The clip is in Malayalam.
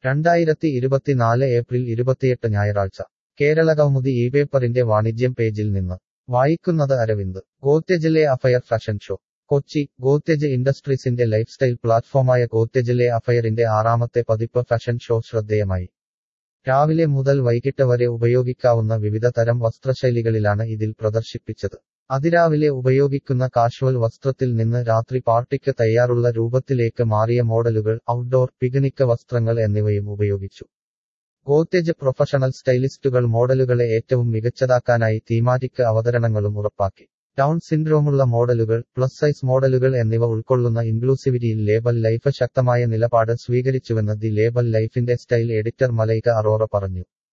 രണ്ടായിരത്തി ഇരുപത്തിനാല് ഏപ്രിൽ ഇരുപത്തിയെട്ട് ഞായറാഴ്ച കേരള കൗമുദി ഈ പേപ്പറിന്റെ വാണിജ്യം പേജിൽ നിന്ന് വായിക്കുന്നത് അരവിന്ദ് ഗോത്യജിലെ affair fashion show Kochi Godrej ഇൻഡസ്ട്രീസിന്റെ ലൈഫ്സ്റ്റൈൽ പ്ലാറ്റ്ഫോമായ ഗോത്യജിലെ അഫയറിന്റെ ആറാമത്തെ പതിപ്പ് ഫാഷൻ ഷോ ശ്രദ്ധേയമായി രാവിലെ മുതൽ വൈകിട്ട് വരെ ഉപയോഗിക്കാവുന്ന വിവിധ തരം വസ്ത്രശൈലികളിലാണ് ഇതിൽ പ്രദർശിപ്പിച്ചത് അതിരാവിലെ ഉപയോഗിക്കുന്ന കാഷ്വൽ വസ്ത്രത്തിൽ നിന്ന് രാത്രി പാർട്ടിക്ക് തയ്യാറുള്ള രൂപത്തിലേക്ക് മാറിയ മോഡലുകൾ ഔട്ട്ഡോർ പിക്നിക് വസ്ത്രങ്ങൾ എന്നിവയും ഉപയോഗിച്ചു ഗോത്തേജ് പ്രൊഫഷണൽ സ്റ്റൈലിസ്റ്റുകൾ മോഡലുകളെ ഏറ്റവും മികച്ചതാക്കാനായി തീമാറ്റിക് അവതരണങ്ങളും ഉറപ്പാക്കി ഡൗൺ സിൻഡ്രോമുള്ള മോഡലുകൾ പ്ലസ് സൈസ് മോഡലുകൾ എന്നിവ ഉൾക്കൊള്ളുന്ന ഇൻക്ലൂസിവിറ്റിയിൽ ലേബൽ ലൈഫ് ശക്തമായ നിലപാട് സ്വീകരിച്ചുവെന്ന് ദി ലേബൽ ലൈഫിന്റെ സ്റ്റൈൽ എഡിറ്റർ മലൈക അറോറ പറഞ്ഞു